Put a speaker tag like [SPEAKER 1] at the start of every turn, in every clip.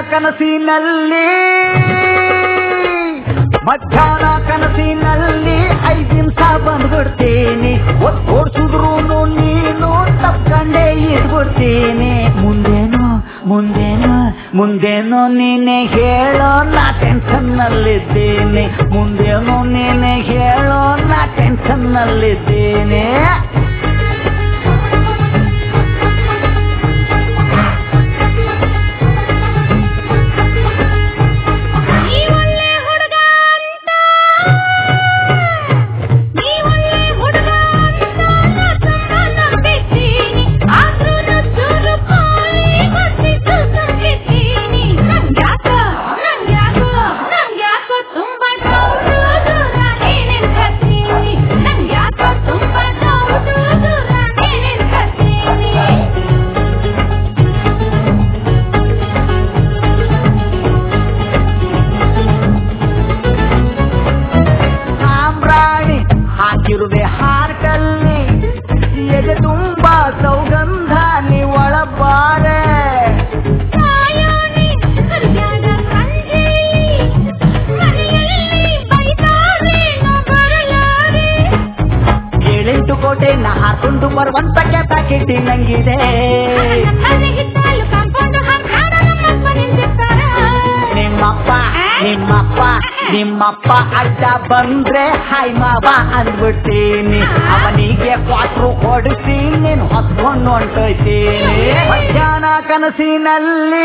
[SPEAKER 1] ಕನಸಿನಲ್ಲಿ ಮಧ್ಯಾಹ್ನ ಕನಸಿನಲ್ಲಿ ಐದ್ ನಿಮಿಷ ಬಂದ್ಬಿಡ್ತೀನಿ ಓಡಿಸಿದ್ರು ನೀನು ತಪ್ಕೊಂಡೇ ಇದ್ಬಿಡ್ತೀನಿ ಮುಂದೇನು ಮುಂದೇನು ಮುಂದೇನು ನೀನೆ ಹೇಳೋ ನಾ ಟೆನ್ಷನ್ ನಲ್ಲಿದ್ದೀನಿ ಮುಂದೇನು ನೀನೆ ಹೇಳೋ ನಾ ಟೆನ್ಷನ್ ನಲ್ಲಿದ್ದೀನಿ
[SPEAKER 2] ನೀ ಒಳ್ಳೆ ಹುಡುಗ ಅಂತ ನೀ ಒಳ್ಳೆ ಹುಡುಗ ಅಂತ ನಾ ತುಂಬ ನಂಬಿದ್ದೀನಿ ಆದ್ರೂ ನಾ ಚೂರು ಪೋಲಿ ಗೊತ್ತಿದ್ದು ಸುಮ್ಕಿದ್ದೀನಿ ನಂಗ್ಯಾಕೋ ನಂಗ್ಯಾಕೋ ನಂಗ್ಯಾಕೋ ತುಂಬ ಡೌಟು ದೂರನೇ ನಿಂತ್ಕತೀನಿ ನಂಗ್ಯಾಕೋ ತುಂಬ ಡೌಟು ದೂರನೇ ನಿಂತ್ಕತೀನಿ
[SPEAKER 1] ಸಾಂಬ್ರಾಣಿ ಹಾಕಿರುವೆ ಹಾರ್ಕಲ್ಲಿ ಎದೆ ತುಂಬಾ ಸೌಗಂಧ ನೀ ಒಳಬಾರೆ
[SPEAKER 2] ಸಾಯೋನಿ ಸರಿಯಾದ ಸಂಜೆಯಲ್ಲಿ ಮನೆಯಲ್ಲಿ ಬೈತಾರೆ ನಾ ಬರಲಾರೆ
[SPEAKER 1] ಏಳೆಂಟು ಕೋಟೆ ನಾ ಹಾಕೊಂಡು ಬರುವಂತ ಕೆಪಾಸಿಟಿ ನಂಗಿದೆ
[SPEAKER 2] ಮನೆಗಿದ್ದಾಲು ಕಾಂಪೌಂಡ್ ಹಾಕಾಡ ನಮ್ಮಪ್ಪ ನಿಂತಿರ್ತಾರ
[SPEAKER 1] ನಿಮ್ಮಪ್ಪ ನಿಮ್ಮಪ್ಪ ನಿಮ್ಮಪ್ಪ ಅಡ್ಡ ಬಂದ್ರೆ ಹಾಯ್ ಮಾವ ಅಂದ್ಬಿಡ್ತೀನಿ ಅವನಿಗೆ ಕ್ವಾಟ್ರು ಹೊಡಿಸಿ ನೀನು ಹೊತ್ಕೊಂಡು ಹೊಂಟೋಯ್ತೀನಿ ಮಧ್ಯಾಹ್ನ ಕನಸಿನಲ್ಲಿ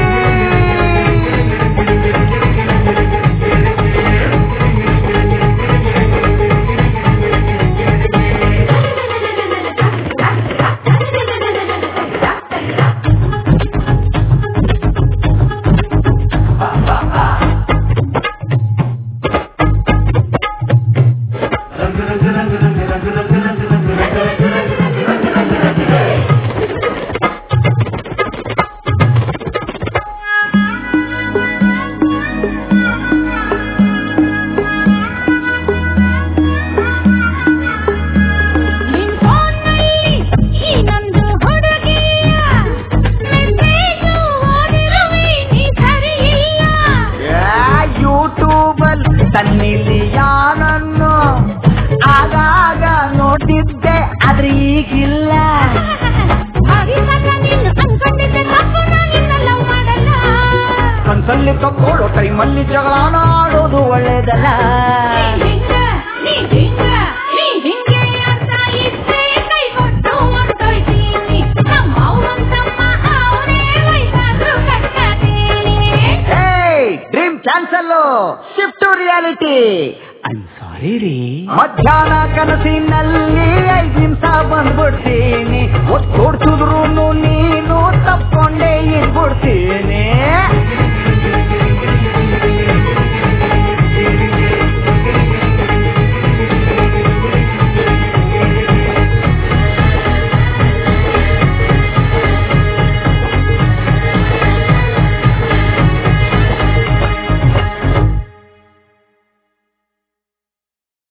[SPEAKER 2] ನಿನ್ ಫೋನ್ನಲ್ಲಿ ಈ ನಂದು ಹುಡುಗಿಯ ಮೆಸೇಜು ಓದಿರುವೆ ನೀ ಸರಿ ಇಲ್ಲ
[SPEAKER 1] ಯೂಟ್ಯೂಬಲ್ ತನ್ನಿಲಿ ಯಾನನ್ನು ಆಗಾಗ ನೋಡಿದ್ದೆ ಆದ್ರೆ ಈಗಿಲ್ಲ
[SPEAKER 2] ಅರಿವಾಗ ನೀನು ಅನ್ಕೊಂಡಿದ್ದೆ ತಪ್ಪು ನಾನಿನ್ನ ಲವ್ ಮಾಡಲ್ಲ
[SPEAKER 1] ಕನ್ಸಲ್ಲಿ ತಕ್ಕೊಳ್ಳೋ ಟೈಮಲ್ಲಿ ಜಗಳಾನ ಆಡೋದು ಒಳ್ಳೇದಲ್ಲ
[SPEAKER 2] ನೀ ಹಿಂಗ ನೀ ಹಿಂಗ ನೀ ಹಿಂಗೆ ಅಂತ ಇದ್ದೆ ಕೈ ಕೊಟ್ಟು ಹೊರ್ಟೋಯ್ತೀನಿ ನಮ್ಮ ಅವ್ವಂತಮ್ಮ ಅವರೇ ವಯಸ್ಸಾದ್ರು ಕಟ್ಕತೀನಿ
[SPEAKER 1] hey dream cancel shift to reality I sorry ರೀ ಮಧ್ಯಾಹ್ನ ಕನಸಿನಲ್ಲಿ